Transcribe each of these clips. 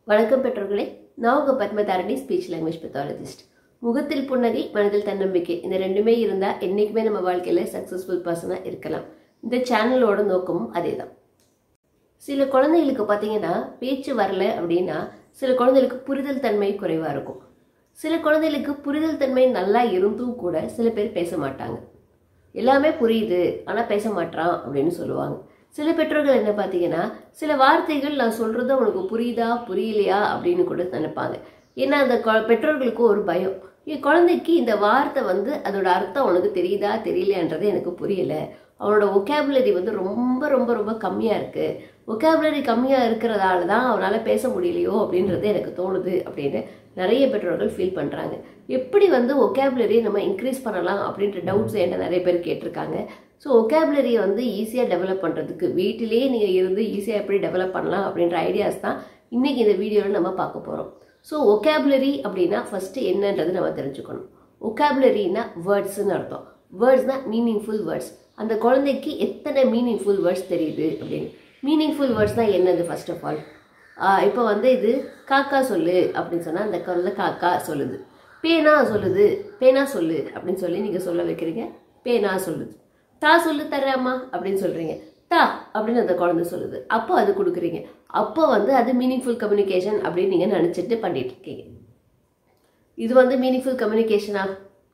வணக்கம் பெற்றோர்களே நான் உங்கள் பத்மதாரணி ஸ்பீச் லாங்குவேஜ் பெத்தாலஜிஸ்ட் முகத்தில் புன்னகை மனதில் தன்னம்பிக்கை இந்த ரெண்டுமே இருந்தால் என்றைக்குமே நம்ம வாழ்க்கையில் சக்ஸஸ்ஃபுல் பர்சனாக இருக்கலாம் இந்த சேனலோட நோக்கமும் அதே தான் சில குழந்தைகளுக்கு பார்த்தீங்கன்னா பேச்சு வரல அப்படின்னா சில குழந்தைகளுக்கு புரிதல் தன்மை குறைவாக இருக்கும் சில குழந்தைகளுக்கு புரிதல் தன்மை நல்லா இருந்தும் கூட சில பேர் பேச மாட்டாங்க எல்லாமே புரியுது ஆனால் பேச மாட்டான் அப்படின்னு சொல்லுவாங்க சில பெற்றோர்கள் என்ன பார்த்தீங்கன்னா சில வார்த்தைகள் நான் சொல்கிறது உனக்கு புரியுதா புரியலையா அப்படின்னு கூட நினைப்பாங்க ஏன்னா அந்த கொ- பெற்றோர்களுக்கு ஒரு பயம் என் குழந்தைக்கு இந்த வார்த்தை வந்து அதோட அர்த்தம் உனக்கு தெரியுதா தெரியலையான்றது எனக்கு புரியலை அவனோட ஒகேபுலரி வந்து ரொம்ப ரொம்ப ரொம்ப கம்மியாக இருக்குது ஒகேபுலரி கம்மியாக இருக்கிறதால தான் அவனால் பேச முடியலையோ அப்படின்றது எனக்கு தோணுது அப்படின்னு நிறைய பெற்றோர்கள் ஃபீல் பண்ணுறாங்க எப்படி வந்து ஒகேபுலரியை நம்ம இன்க்ரீஸ் பண்ணலாம் அப்படின்ற டவுட்ஸ் என்ன நிறைய பேர் கேட்டிருக்காங்க ஸோ ஒகேபுலரியை வந்து ஈஸியாக டெவலப் பண்ணுறதுக்கு வீட்டிலேயே நீங்கள் இருந்து ஈஸியாக எப்படி டெவலப் பண்ணலாம் அப்படின்ற ஐடியாஸ் தான் இன்றைக்கி இந்த வீடியோவில் நம்ம பார்க்க போகிறோம் ஸோ ஒகேபுலரி அப்படின்னா ஃபஸ்ட்டு என்னன்றது நம்ம தெரிஞ்சுக்கணும் ஒகேபுலரினா வேர்ட்ஸ்னு அர்த்தம் வேர்ட்ஸ்னா மீனிங்ஃபுல் வேர்ட்ஸ் அந்த குழந்தைக்கு எத்தனை மீனிங்ஃபுல் வேர்ட்ஸ் தெரியுது அப்படின்னு மீனிங்ஃபுல் வேர்ட்ஸ்னால் என்னது ஃபர்ஸ்ட் ஆஃப் ஆல் இப்போ வந்து இது காக்கா சொல்லு அப்படின்னு சொன்னால் அந்த குழந்தை காக்கா சொல்லுது பேனா சொல்லுது பேனா சொல்லு அப்படின்னு சொல்லி நீங்கள் சொல்ல வைக்கிறீங்க பேனா சொல்லுது தா சொல்லு தர்றாமா அப்படின்னு சொல்கிறீங்க தா அப்படின்னு அந்த குழந்தை சொல்லுது அப்போ அது கொடுக்குறீங்க அப்போ வந்து அது மீனிங்ஃபுல் கம்யூனிகேஷன் அப்படின்னு நீங்கள் நினச்சிட்டு பண்ணிட்டு இருக்கீங்க இது வந்து மீனிங்ஃபுல் கம்யூனிகேஷனா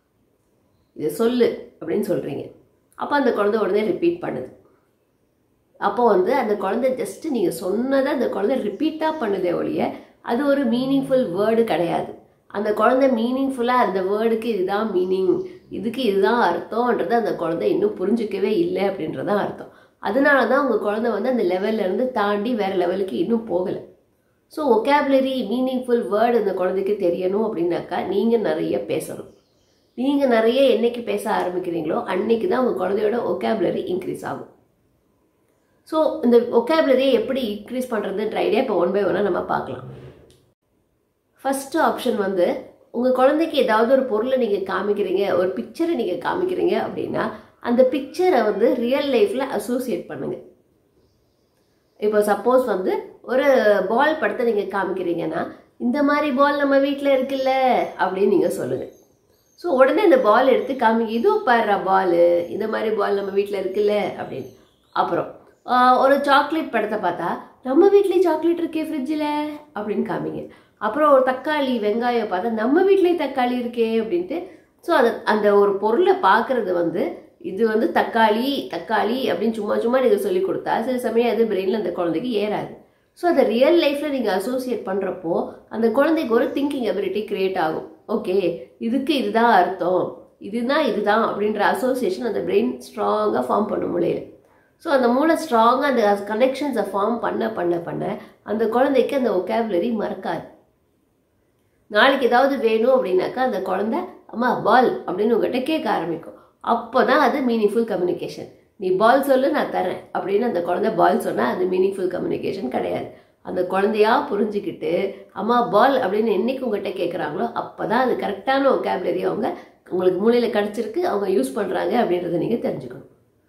இது சொல்லு அப்படின்னு சொல்கிறீங்க அப்போ அந்த குழந்தை உடனே ரிப்பீட் பண்ணுது அப்போ வந்து அந்த குழந்தை ஜஸ்ட் நீங்கள் சொன்னதை அந்த குழந்தை ரிப்பீட்டாக பண்ணுதே ஒழிய அது ஒரு மீனிங்ஃபுல் வேர்டு கிடையாது அந்த குழந்தை மீனிங்ஃபுல்லாக அந்த வேர்டுக்கு இதுதான் மீனிங் இதுக்கு இதுதான் அர்த்தம்ன்றது அந்த குழந்தை இன்னும் புரிஞ்சிக்கவே இல்லை அப்படின்றதான் அர்த்தம் அதனால தான் உங்கள் குழந்தை வந்து அந்த லெவல்ல இருந்து தாண்டி வேறு லெவலுக்கு இன்னும் போகலை ஸோ ஒகேபுலரி மீனிங்ஃபுல் வேர்டு அந்த குழந்தைக்கு தெரியணும் அப்படின்னாக்கா நீங்கள் நிறைய பேசணும் நீங்கள் நிறைய என்னைக்கு பேச ஆரம்பிக்கிறீங்களோ அன்னைக்கு தான் உங்கள் குழந்தையோட ஒகேபுலரி இன்க்ரீஸ் ஆகும் ஸோ இந்த ஒகேபுலரியை எப்படி இன்க்ரீஸ் பண்ணுறதுன்ற ஐடியா இப்போ ஒன் பை ஒன்னாக நம்ம பார்க்கலாம் ஃபஸ்ட்டு ஆப்ஷன் வந்து உங்கள் குழந்தைக்கு ஏதாவது ஒரு பொருளை நீங்கள் காமிக்கிறீங்க ஒரு பிக்சரை நீங்கள் காமிக்கிறீங்க அப்படின்னா அந்த பிக்சரை வந்து ரியல் லைஃப்பில் அசோசியேட் பண்ணுங்கள் இப்போ சப்போஸ் வந்து ஒரு பால் படத்தை நீங்கள் காமிக்கிறீங்கன்னா இந்த மாதிரி பால் நம்ம வீட்டில் இருக்குல்ல அப்படின்னு நீங்கள் சொல்லுங்கள் ஸோ உடனே அந்த பால் எடுத்து காமிங்க இதோ பாடுறா பால் இந்த மாதிரி பால் நம்ம வீட்டில் இருக்குல்ல அப்படின்னு அப்புறம் ஆஹ், ஒரு சாக்லேட் படத்தை பார்த்தா நம்ம வீட்லேயும் சாக்லேட் இருக்கே ஃப்ரிட்ஜில் அப்படின்னு காமிங்க அப்புறம் ஒரு தக்காளி வெங்காயம் பார்த்தா நம்ம வீட்லேயும் தக்காளி இருக்கே அப்படின்ட்டு ஸோ அது அந்த ஒரு பொருளை பார்க்குறது வந்து இது வந்து தக்காளி தக்காளி அப்படின்னு சும்மா சும்மா நீங்கள் சொல்லி கொடுத்தா சில சமயம் அது பிரெயினில் அந்த குழந்தைக்கு ஏறாது ஸோ அதை ரியல் லைஃப்பில் நீங்கள் அசோசியேட் பண்ணுறப்போ அந்த குழந்தைக்கு ஒரு திங்கிங் அபிலிட்டி கிரியேட் ஆகும் ஓகே இதுக்கு இதுதான் அர்த்தம் இதுதான் இதுதான் அப்படின்ற அசோசியேஷன் அந்த பிரெயின் ஸ்ட்ராங்காக ஃபார்ம் பண்ணும் மூளையில் ஸோ அந்த மூளை ஸ்ட்ராங்காக அந்த கனெக்ஷன்ஸை ஃபார்ம் பண்ண பண்ண பண்ண அந்த குழந்தைக்கு அந்த ஒகேபுலரி மறக்காது நாளைக்கு ஏதாவது வேணும் அப்படின்னாக்கா அந்த குழந்தை அம்மா பால் அப்படின்னு உங்ககிட்ட கேட்க ஆரம்பிக்கும் அப்போ தான் அது மீனிங்ஃபுல் கம்யூனிகேஷன் நீ பால் சொல்லு நான் தரேன் அப்படின்னு அந்த குழந்தை பால் சொன்னால் அது மீனிங்ஃபுல் கம்யூனிகேஷன் கிடையாது அந்த குழந்தையா புரிஞ்சுக்கிட்டு அம்மா பால் அப்படின்னு என்னைக்கு உங்ககிட்ட கேட்குறாங்களோ அப்போ தான் அது கரெக்டான ஒகேபுலரி அவங்க உங்களுக்கு மூளையில் கிடச்சிருக்கு அவங்க யூஸ் பண்ணுறாங்க அப்படின்றத நீங்கள் தெரிஞ்சுக்கணும்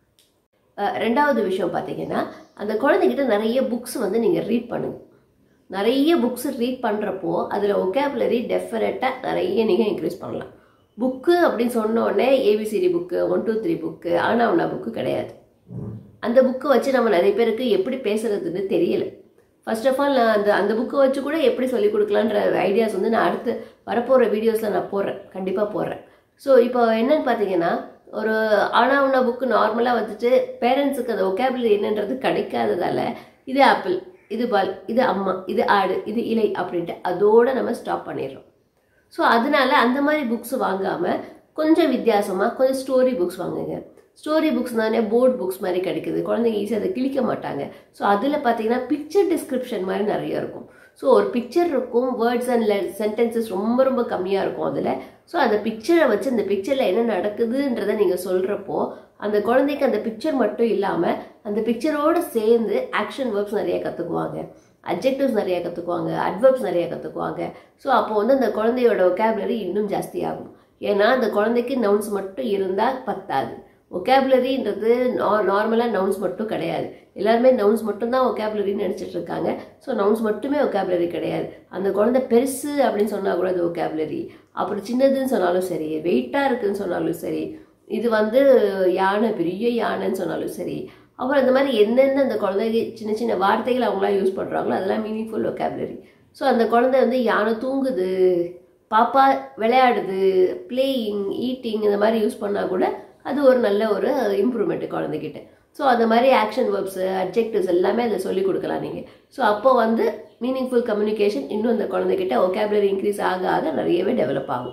அஹ் ரெண்டாவது விஷயம் பார்த்தீங்கன்னா அந்த குழந்தைகிட்ட நிறைய புக்ஸ் வந்து நீங்கள் ரீட் பண்ணுங்க நிறைய புக்ஸ் ரீட் பண்ணுறப்போ அதில் ஒகேபுலரி டெஃபினட்டாக நிறைய நீங்கள் இன்க்ரீஸ் பண்ணலாம் புக்கு அப்படின்னு சொன்ன உடனே A B C D book one two three book ஆனாவுனா புக்கு கிடையாது அந்த புக்கை வச்சு நம்ம நிறைய பேருக்கு எப்படி பேசுறதுன்னு தெரியல ஃபர்ஸ்ட் ஆஃப் ஆல் நான் அந்த அந்த புக்கை வச்சு கூட எப்படி சொல்லிக் கொடுக்கலான்ற ஐடியாஸ் வந்து நான் அடுத்து வரப்போகிற வீடியோஸில் நான் போடுறேன் கண்டிப்பாக போடுறேன் ஸோ இப்போ என்னன்னு பார்த்தீங்கன்னா ஒரு ஆனாவுனா புக்கு நார்மலாக வந்துட்டு பேரண்ட்ஸுக்கு அந்த ஒகேபுலரி என்னன்றது கிடைக்காததால இது ஆப்பிள் இது பால் இது அம்மா இது ஆடு இது இலை அப்படின்ட்டு அதோட நம்ம ஸ்டாப் பண்ணிடுறோம் ஸோ அதனால அந்த மாதிரி புக்ஸ் வாங்காமல் கொஞ்சம் வித்தியாசமாக கொஞ்சம் ஸ்டோரி புக்ஸ் வாங்குங்க ஸ்டோரி புக்ஸ் தானே போர்ட் புக்ஸ் மாதிரி கிடைக்குது குழந்தைங்க ஈஸியாக அதை கிழிக்க மாட்டாங்க ஸோ அதில் பார்த்தீங்கன்னா பிக்சர் டிஸ்கிரிப்ஷன் மாதிரி நிறைய இருக்கும் ஸோ ஒரு பிக்சர் இருக்கும் வேர்ட்ஸ் அண்ட் சென்டென்சஸ் ரொம்ப ரொம்ப கம்மியாக இருக்கும் அதில் ஸோ அந்த பிக்சரை வச்சு அந்த பிக்சரில் என்ன நடக்குதுன்றதை நீங்கள் சொல்கிறப்போ அந்த குழந்தைக்கு அந்த பிக்சர் மட்டும் இல்லாமல் அந்த பிக்சரோடு சேர்ந்து ஆக்ஷன் வேர்ப்ஸ் நிறைய கற்றுக்குவாங்க அப்ஜெக்டிவ்ஸ் நிறைய கற்றுக்குவாங்க அட்வர்ப்ஸ் நிறைய கற்றுக்குவாங்க ஸோ அப்போ வந்து அந்த குழந்தையோட vocabulary இன்னும் ஜாஸ்தியாகும் ஏன்னா அந்த குழந்தைக்கு நவுன்ஸ் மட்டும் இருந்தால் பத்தாது ஒகேபுலரின்றது நார்மலாக நவுன்ஸ் மட்டும் கிடையாது எல்லாருமே நவுன்ஸ் மட்டும்தான் ஒகேபுலரின்னு நினச்சிட்டு இருக்காங்க ஸோ நவுன்ஸ் மட்டுமே ஒகேபுலரி கிடையாது அந்த குழந்தை பெருசு அப்படின்னு சொன்னால் கூட அது ஒகேபுலரி அப்புறம் சின்னதுன்னு சொன்னாலும் சரி வெயிட்டாக இருக்குன்னு சொன்னாலும் சரி இது வந்து யானை பெரிய யானைன்னு சொன்னாலும் சரி அப்புறம் இந்த மாதிரி என்னென்ன அந்த குழந்தைங்க சின்ன சின்ன வார்த்தைகள் அவங்களாம் யூஸ் பண்ணுறாங்களோ அதெல்லாம் மீனிங்ஃபுல் ஒகேபுலரி ஸோ அந்த குழந்தை வந்து யானை தூங்குது பாப்பா விளையாடுது பிளேயிங் ஈட்டிங் இந்த மாதிரி யூஸ் பண்ணால் கூட அது ஒரு நல்ல ஒரு இம்ப்ரூவ்மெண்ட் குழந்தைகிட்ட ஸோ அந்த மாதிரி ஆக்ஷன் வேர்ப்ஸு அப்ஜெக்டிவ்ஸ் எல்லாமே அதில் சொல்லிக் கொடுக்கலாம் நீங்கள் ஸோ அப்போ வந்து மீனிங்ஃபுல் கம்யூனிகேஷன் இன்னும் அந்த குழந்தைகிட்ட ஒகேபுலரி இன்க்ரீஸ் ஆக ஆக நிறையவே டெவலப் ஆகும்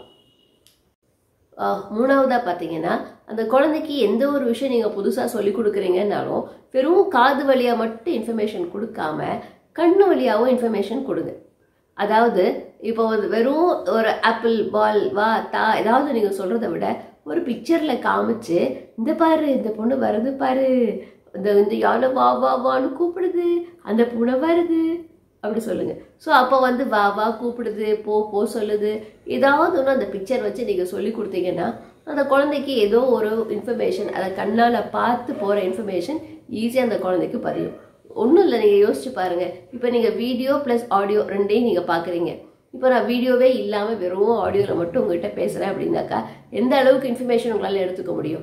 மூணாவதாக பார்த்தீங்கன்னா அந்த குழந்தைக்கு எந்த ஒரு விஷயம் நீங்கள் புதுசாக சொல்லி கொடுக்குறீங்கன்னாலும் வெறும் காது வழியாக மட்டும் இன்ஃபர்மேஷன் கொடுக்காம கண்ணு வழியாகவும் இன்ஃபர்மேஷன் கொடுங்க அதாவது இப்போ வந்து வெறும் ஒரு ஆப்பிள் பால் வா தா ஏதாவது நீங்கள் சொல்கிறத விட ஒரு பிக்சரில் காமிச்சு இந்த பாரு இந்த பொண்ணு வருது பாரு இந்த இந்த யானை வா வா வான்னு கூப்பிடுது அந்த பூனை வருது அப்படி சொல்லுங்க ஸோ அப்போ வந்து வா வா கூப்பிடுது போ போ சொல்லுது ஏதாவது ஒன்று அந்த பிக்சர் வச்சு நீங்கள் சொல்லி கொடுத்தீங்கன்னா அந்த குழந்தைக்கு ஏதோ ஒரு இன்ஃபர்மேஷன் அதை கண்ணால் பார்த்து போகிற இன்ஃபர்மேஷன் ஈஸியாக அந்த குழந்தைக்கு பதியும் ஒன்றும் இல்லை நீங்கள் யோசிச்சு பாருங்கள் இப்போ நீங்கள் வீடியோ ப்ளஸ் ஆடியோ ரெண்டையும் நீங்கள் பார்க்குறீங்க இப்போ நான் வீடியோவே இல்லாமல் வெறும் ஆடியோவில் மட்டும் உங்கள்கிட்ட பேசுகிறேன் அப்படின்னாக்கா எந்த அளவுக்கு இன்ஃபர்மேஷன் உங்களால் எடுத்துக்க முடியும்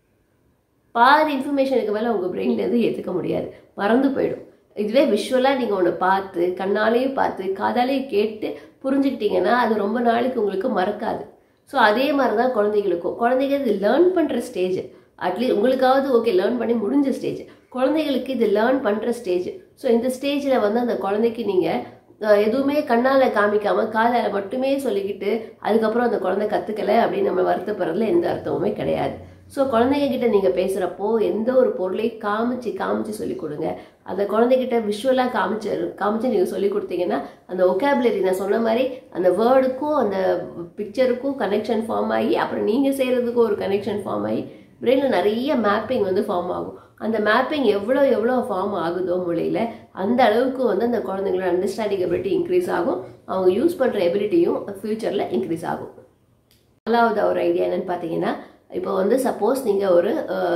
பாதி இன்ஃபர்மேஷனுக்கு மேலே உங்கள் பிரெயின்லேருந்து ஏற்றுக்க முடியாது மறந்து போயிடும் இதுவே விஷுவலாக நீங்கள் ஒன்று பார்த்து கண்ணாலேயும் பார்த்து காதாலேயும் கேட்டு புரிஞ்சுக்கிட்டீங்கன்னா அது ரொம்ப நாளைக்கு உங்களுக்கு மறக்காது ஸோ அதே மாதிரி தான் குழந்தைகளுக்கும் குழந்தைங்க இது லேர்ன் பண்ணுற ஸ்டேஜ் அட்லீஸ்ட் உங்களுக்காவது ஓகே லேர்ன் பண்ணி முடிஞ்ச ஸ்டேஜ் குழந்தைகளுக்கு இது லேர்ன் பண்ணுற ஸ்டேஜ் ஸோ இந்த ஸ்டேஜில் வந்து அந்த குழந்தைக்கு நீங்கள் எதுவுமே கண்ணால் காமிக்காமல் காதால் மட்டுமே சொல்லிக்கிட்டு அதுக்கப்புறம் அந்த குழந்தை கற்றுக்கலை அப்படின்னு நம்ம வருத்தப்படுறதுல எந்த அர்த்தமுமே கிடையாது ஸோ குழந்தைங்க கிட்ட நீங்கள் பேசுகிறப்போ எந்த ஒரு பொருளையும் காமிச்சு காமிச்சு சொல்லி கொடுங்க அந்த குழந்தைகிட்ட விஷுவலாக காமிச்சு காமிச்சு நீங்கள் சொல்லி கொடுத்தீங்கன்னா அந்த ஒகேபுலரி நான் சொன்ன மாதிரி அந்த வேர்டுக்கும் அந்த பிக்சருக்கும் கனெக்ஷன் ஃபார்ம் ஆகி அப்புறம் நீங்கள் செய்கிறதுக்கும் ஒரு கனெக்ஷன் ஃபார்ம் ஆகி பிரெயினில் நிறைய மேப்பிங் வந்து ஃபார்ம் ஆகும் அந்த மேப்பிங் எவ்வளோ எவ்வளோ ஃபார்ம் ஆகுதோ மொழியில் அந்த அளவுக்கு வந்து அந்த குழந்தைங்களோட அண்டர்ஸ்டாண்டிங் எபிலிட்டி இன்க்ரீஸ் ஆகும் அவங்க யூஸ் பண்ணுற எபிலிட்டியும் ஃப்யூச்சரில் இன்க்ரீஸ் ஆகும் நாலாவது ஒரு ஐடியா என்னன்னு பார்த்தீங்கன்னா இப்போ வந்து சப்போஸ் நீங்கள் ஒரு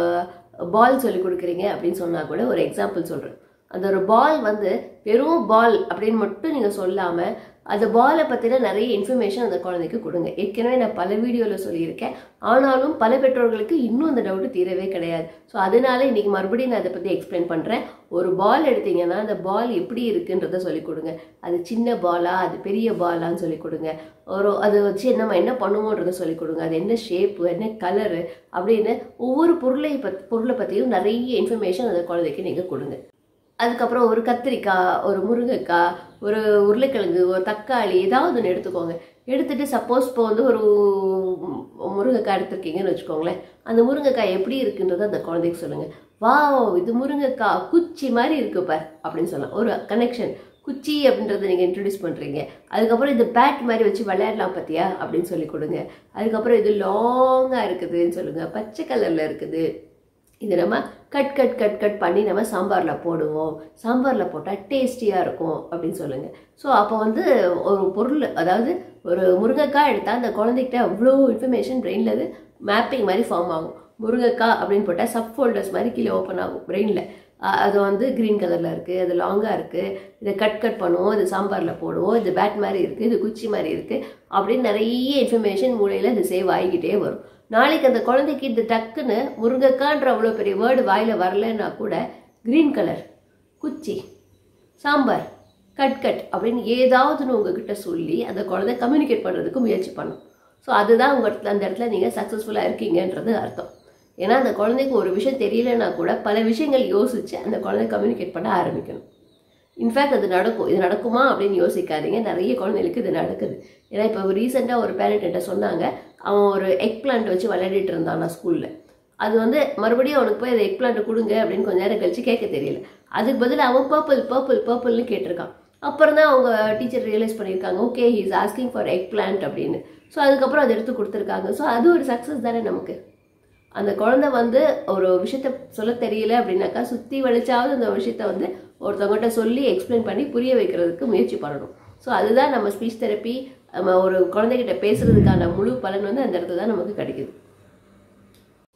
பால் சொல்லி கொடுக்குறீங்க அப்படின்னு சொன்னால் கூட ஒரு எக்ஸாம்பிள் சொல்கிறேன் அந்த ஒரு பால் வந்து வெறும் பால் அப்படின்னு மட்டும் நீங்கள் சொல்லாமல் அந்த பாலை பற்றின நிறைய இன்ஃபர்மேஷன் அந்த குழந்தைக்கு கொடுங்க ஏற்கனவே நான் பல வீடியோவில் சொல்லியிருக்கேன் ஆனாலும் பல பெற்றோர்களுக்கு இன்னும் அந்த டவுட்டு தீரவே கிடையாது ஸோ அதனால இன்னைக்கு மறுபடியும் நான் அதை பற்றி எக்ஸ்பிளைன் பண்ணுறேன் ஒரு பால் எடுத்தீங்கன்னா அந்த பால் எப்படி இருக்குன்றத சொல்லிக் கொடுங்க அது சின்ன பாலா அது பெரிய பாலான்னு சொல்லிக் கொடுங்க ஒரு அதை வச்சு நம்ம என்ன பண்ணுவோன்றதை சொல்லிக் கொடுங்க அது என்ன ஷேப்பு என்ன கலரு அப்படின்னு ஒவ்வொரு பொருளை பத் பொருளை பற்றியும் நிறைய இன்ஃபர்மேஷன் அந்த குழந்தைக்கு நீங்கள் கொடுங்க அதுக்கப்புறம் ஒரு கத்திரிக்காய் ஒரு முருங்கைக்காய் ஒரு உருளைக்கிழங்கு ஒரு தக்காளி ஏதாவது ஒன்று எடுத்துக்கோங்க எடுத்துட்டு சப்போஸ் இப்போ வந்து ஒரு முருங்கைக்காய் எடுத்திருக்கீங்கன்னு வச்சுக்கோங்களேன் அந்த முருங்கைக்காய் எப்படி இருக்குன்றதை அந்த குழந்தைக்கு சொல்லுங்கள் வா இது முருங்கைக்காய் குச்சி மாதிரி இருக்கு பார் அப்படின்னு சொல்லலாம் ஒரு கனெக்ஷன் குச்சி அப்படின்றத நீங்கள் இன்ட்ரடியூஸ் பண்ணுறீங்க அதுக்கப்புறம் இது பேட் மாதிரி வச்சு விளையாடலாம் பார்த்தியா அப்படின்னு சொல்லி கொடுங்க அதுக்கப்புறம் இது லாங்காக இருக்குதுன்னு சொல்லுங்கள் பச்சை கலரில் இருக்குது இது நம்ம கட் கட் கட் கட் பண்ணி நம்ம சாம்பாரில் போடுவோம் சாம்பாரில் போட்டால் டேஸ்டியாக இருக்கும் அப்படின்னு சொல்லுங்கள் ஸோ அப்போ வந்து ஒரு பொருள் அதாவது ஒரு முருங்கைக்காய் எடுத்தால் அந்த குழந்தைகிட்ட அவ்வளோ இன்ஃபர்மேஷன் பிரெயினில் அது மேப்பிங் மாதிரி ஃபார்ம் ஆகும் முருங்கைக்காய் அப்படின்னு போட்டால் சப் ஃபோல்டர்ஸ் மாதிரி கீழே ஓப்பன் ஆகும் பிரெயினில் அது வந்து க்ரீன் கலரில் இருக்குது அது லாங்காக இருக்குது இதை கட் கட் பண்ணுவோம் இது சாம்பாரில் போடுவோம் இது பேட் மாதிரி இருக்குது இது குச்சி மாதிரி இருக்குது அப்படின்னு நிறைய இன்ஃபர்மேஷன் மூலையில் இது சேவ் ஆகிக்கிட்டே வரும் நாளைக்கு அந்த குழந்தைக்கு இது டக்குன்னு முருங்கைக்கான்ற அவ்வளோ பெரிய வேர்டு வாயில் வரலன்னா கூட க்ரீன் கலர் குச்சி சாம்பார் கட் கட் அப்படின்னு ஏதாவதுன்னு உங்ககிட்ட சொல்லி அந்த குழந்தை கம்யூனிகேட் பண்ணுறதுக்கு முயற்சி பண்ணும் ஸோ அதுதான் உங்கள் இடத்துல அந்த இடத்துல நீங்கள் சக்ஸஸ்ஃபுல்லாக இருக்கீங்கன்றது அர்த்தம் ஏன்னா அந்த குழந்தைக்கு ஒரு விஷயம் தெரியலனா கூட பல விஷயங்கள் யோசித்து அந்த குழந்தை கம்யூனிகேட் பண்ண ஆரம்பிக்கணும் இன்ஃபேக்ட் அது நடக்கும் இது நடக்குமா அப்படின்னு யோசிக்காதீங்க நிறைய குழந்தைகளுக்கு இது நடக்குது ஏன்னா இப்போ ரீசெண்டாக ஒரு பேரண்ட் என்கிட்ட சொன்னாங்க அவன் ஒரு எக் பிளான்ட் வச்சு விளையாடிட்டு இருந்தான் ஸ்கூலில் அது வந்து மறுபடியும் அவனுக்கு போய் அதை எக் பிளான்ட் கொடுங்க அப்படின்னு கொஞ்ச நேரம் கழிச்சு கேட்க தெரியல அதுக்கு பதில் அவன் பர்பிள் பர்பிள் பர்பிள்னு கேட்டிருக்கான் அப்புறம் தான் அவங்க டீச்சர் ரியலைஸ் பண்ணியிருக்காங்க okay he is asking for eggplant அப்படின்னு ஸோ அதுக்கப்புறம் அதை எடுத்து கொடுத்துருக்காங்க ஸோ அது ஒரு சக்ஸஸ் தானே நமக்கு அந்த குழந்தை வந்து ஒரு விஷயத்த சொல்ல தெரியல அப்படின்னாக்கா சுற்றி வலிச்சாவது அந்த விஷயத்த வந்து ஒருத்தவங்ககிட்ட சொல்லி எக்ஸ்பிளைன் பண்ணி புரிய வைக்கிறதுக்கு முயற்சி பண்ணணும் ஸோ அதுதான் நம்ம ஸ்பீச் தெரப்பி நம்ம ஒரு குழந்தைகிட்ட பேசுறதுக்கான முழு பலன் வந்து அந்த இடத்துல தான் நமக்கு கிடைக்குது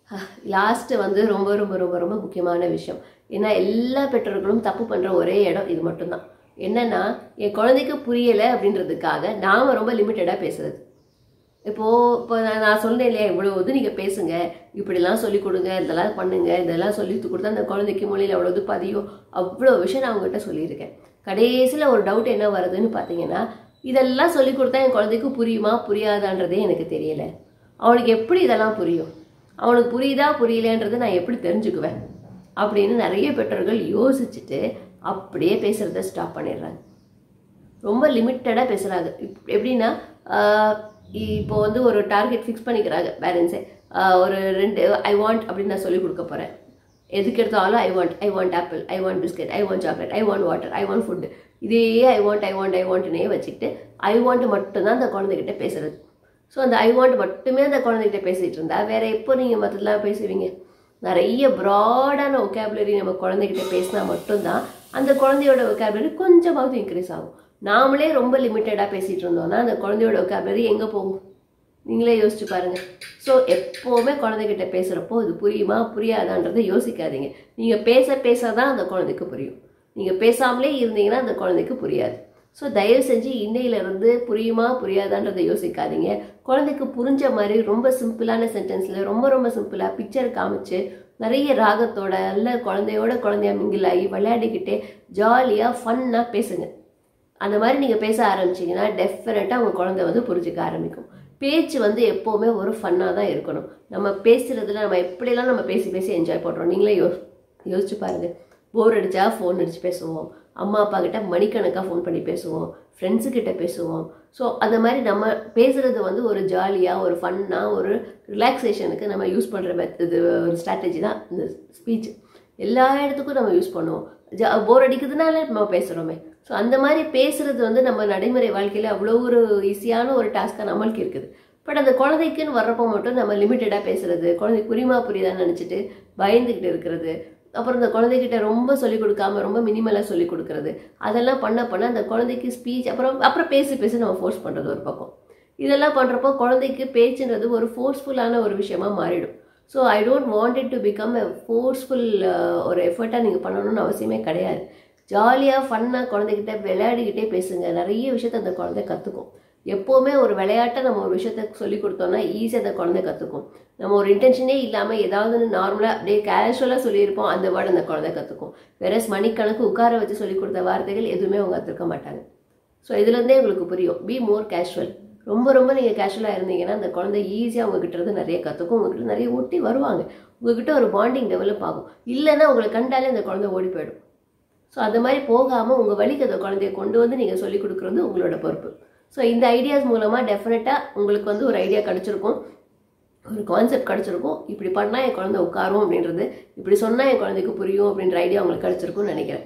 லாஸ்ட்டு வந்து ரொம்ப ரொம்ப ரொம்ப ரொம்ப முக்கியமான விஷயம் ஏன்னா எல்லா பெற்றோர்களும் தப்பு பண்ணுற ஒரே இடம் இது மட்டும்தான் என்னன்னா என் குழந்தைக்கு புரியலை அப்படின்றதுக்காக நாம் ரொம்ப லிமிட்டடாக பேசுறது இப்போது இப்போ நான் நான் சொன்னேன் இல்லையா இவ்வளோ இது நீங்கள் பேசுங்க இப்படிலாம் சொல்லி கொடுங்க இதெல்லாம் பண்ணுங்க இதெல்லாம் சொல்லி கொடுத்தா அந்த குழந்தைக்கு மொழியில் அவ்வளோ இது பதியும் அவ்வளோ விஷயம் நான் அவங்ககிட்ட சொல்லியிருக்கேன் கடைசியில் ஒரு டவுட் என்ன வருதுன்னு பார்த்தீங்கன்னா இதெல்லாம் சொல்லி கொடுத்தா என் குழந்தைக்கு புரியுமா புரியாதான்றதே எனக்கு தெரியலை அவனுக்கு எப்படி இதெல்லாம் புரியும் அவனுக்கு புரியுதா புரியலன்றதை நான் எப்படி தெரிஞ்சுக்குவேன் அப்படின்னு நிறைய பெற்றோர்கள் யோசிச்சுட்டு அப்படியே பேசுகிறத ஸ்டாப் பண்ணிடுறாங்க ரொம்ப லிமிட்டடாக பேசுகிறாங்க இப் எப்படின்னா ஆஹ் இப்போ வந்து ஒரு டார்கெட் ஃபிக்ஸ் பண்ணிக்கிறாங்க பேரண்ட்ஸே ஒரு ரெண்டு ஐ வாண்ட் அப்படின்னு நான் சொல்லி கொடுக்க போகிறேன் எதுக்கு எடுத்தாலும் I want I want apple I want biscuit I want chocolate I want water I want food இதே ஐ வாண்ட் ஐ வாண்ட் ஐ வாண்ட்னே வச்சுக்கிட்டு ஐ வாண்ட் மட்டும்தான் அந்த குழந்தைகிட்ட பேசுறது ஸோ அந்த ஐ வாண்ட் மட்டுமே அந்த குழந்தைகிட்ட பேசிகிட்டு இருந்தா வேற எப்போ நீங்கள் மற்றதெல்லாம் பேசுவீங்க நிறைய ப்ராடான ஒகேபுலரி நம்ம குழந்தைகிட்ட பேசினா மட்டும்தான் அந்த குழந்தையோட ஒகேபுலரி கொஞ்சமாவது இன்க்ரீஸ் ஆகும் நாமளே ரொம்ப லிமிட்டடாக பேசிகிட்டு இருந்தோம்னா அந்த குழந்தையோட ஒகேபுலரி எங்கே போகும் நீங்களே யோசிச்சு பாருங்க ஸோ எப்போவுமே குழந்தைகிட்ட பேசுகிறப்போ இது புரியுமா புரியாதான்றதை யோசிக்காதீங்க நீங்கள் பேச பேச தான் அந்த குழந்தைக்கு புரியும் நீங்கள் பேசாமலே இருந்தீங்கன்னா அந்த குழந்தைக்கு புரியாது ஸோ தயவு செஞ்சு இன்னையிலேருந்து புரியுமா புரியாதான்றதை யோசிக்காதீங்க குழந்தைக்கு புரிஞ்ச மாதிரி ரொம்ப சிம்பிளான சென்டென்ஸில் ரொம்ப ரொம்ப சிம்பிளாக பிக்சர் காமிச்சு நிறைய ராகத்தோட நல்ல குழந்தையோட குழந்தைய மிங்கிள் ஆகி விளையாடிக்கிட்டே ஜாலியாக ஃபன்னாக பேசுங்க அந்த மாதிரி நீங்கள் பேச ஆரம்பிச்சீங்கன்னா டெஃபினட்டாக உங்கள் குழந்தை வந்து புரிஞ்சுக்க ஆரம்பிக்கும் பேச்சு வந்து எப்போவுமே ஒரு ஃபன்னாக தான் இருக்கணும் நம்ம பேசுறதுல நம்ம எப்படியெல்லாம் நம்ம பேசி பேசி என்ஜாய் பண்ணுறோம் நீங்களே யோ யோசிச்சு பாருங்க போர் அடிச்சா ஃபோன் அடிச்சு பேசுவோம் அம்மா அப்பா கிட்ட மணிக்கணக்காக ஃபோன் பண்ணி பேசுவோம் ஃப்ரெண்ட்ஸு கிட்ட பேசுவோம் ஸோ அந்த மாதிரி நம்ம பேசுறது வந்து ஒரு ஜாலியாக ஒரு ஃபன்னாக ஒரு ரிலாக்ஸேஷனுக்கு நம்ம யூஸ் பண்ணுற இது ஒரு ஸ்ட்ராட்டஜி தான் இந்த ஸ்பீச் எல்லா இடத்துக்கும் நம்ம யூஸ் பண்ணுவோம் ஜா போர் அடிக்கிறதுனால நம்ம பேசுகிறோமே ஸோ அந்த மாதிரி பேசுறது வந்து நம்ம நடைமுறை வாழ்க்கையில் அவ்வளோ ஒரு ஈஸியான ஒரு டாஸ்க்காக நம்மளுக்கு இருக்குது பட் அந்த குழந்தைக்குன்னு வர்றப்போ மட்டும் நம்ம லிமிட்டடாக பேசுறது குழந்தைக்கு புரியுமா புரியுதான்னு நினச்சிட்டு பயந்துக்கிட்டு இருக்கிறது அப்புறம் இந்த குழந்தைகிட்ட ரொம்ப சொல்லிக் கொடுக்காம ரொம்ப மினிமலாக சொல்லிக் கொடுக்கறது அதெல்லாம் பண்ண பண்ண அந்த குழந்தைக்கு ஸ்பீச் அப்புறம் அப்புறம் பேசி பேசி நம்ம ஃபோர்ஸ் பண்ணுறது ஒரு பக்கம் இதெல்லாம் பண்ணுறப்போ குழந்தைக்கு பேச்சுன்றது ஒரு ஃபோர்ஸ்ஃபுல்லான ஒரு விஷயமா மாறிடும் so I don't want it to become a forceful ஒரு எஃபர்ட்டாக நீங்கள் பண்ணணும்னு அவசியமே கிடையாது ஜாலியாக ஃபன்னாக குழந்தைகிட்ட விளையாடிக்கிட்டே பேசுங்க நிறைய விஷயத்த அந்த குழந்தை கற்றுக்கும் எப்போவுமே ஒரு விளையாட்டை நம்ம ஒரு விஷயத்த சொல்லி கொடுத்தோம்னா ஈஸியாக அந்த குழந்தை கற்றுக்கும் நம்ம ஒரு இன்டென்ஷனே இல்லாமல் ஏதாவது நார்மலாக அப்படியே கேஷுவலாக சொல்லியிருப்போம் அந்த வேர்டு அந்த குழந்தை கற்றுக்கும் வேற மணிக்கணக்கு உட்கார வச்சு சொல்லி கொடுத்த வார்த்தைகள் எதுவுமே அவங்க கற்றுக்க மாட்டாங்க ஸோ இதுலேருந்தே உங்களுக்கு புரியும் பி மோர் கேஷுவல் ரொம்ப ரொம்ப நீங்கள் கேஷுவலாக இருந்தீங்கன்னா அந்த குழந்தை ஈஸியாக உங்ககிட்ட இருந்து நிறைய கற்றுக்கும் உங்ககிட்ட நிறைய ஒட்டி வருவாங்க உங்ககிட்ட ஒரு பாண்டிங் டெவலப் ஆகும் இல்லைன்னா உங்களை கண்டாலே அந்த குழந்தை ஓடி போயிடும் ஸோ அந்த மாதிரி போகாமல் உங்கள் வழிக்கு அந்த குழந்தைய கொண்டு வந்து நீங்கள் சொல்லிக் கொடுக்குறது உங்களோட பொறுப்பு ஸோ இந்த ஐடியாஸ் மூலமாக டெஃபினட்டாக உங்களுக்கு வந்து ஒரு ஐடியா கிடச்சிருக்கும் ஒரு கான்செப்ட் கிடச்சிருக்கும் இப்படி பண்ணால் என் குழந்தை உட்காரும் அப்படின்றது இப்படி சொன்னால் என் குழந்தைக்கு புரியும் அப்படின்ற ஐடியா உங்களுக்கு கிடச்சிருக்கும்னு நினைக்கிறேன்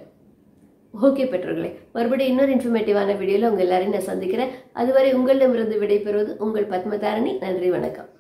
ஓகே பெற்றோர்களே மறுபடியும் இன்னொரு இன்ஃபர்மேட்டிவான வீடியோவில் உங்கள் எல்லாரையும் நான் சந்திக்கிறேன் அதுவரை உங்களிடமிருந்து விடைபெறுவது உங்கள் பத்மதாரணி நன்றி வணக்கம்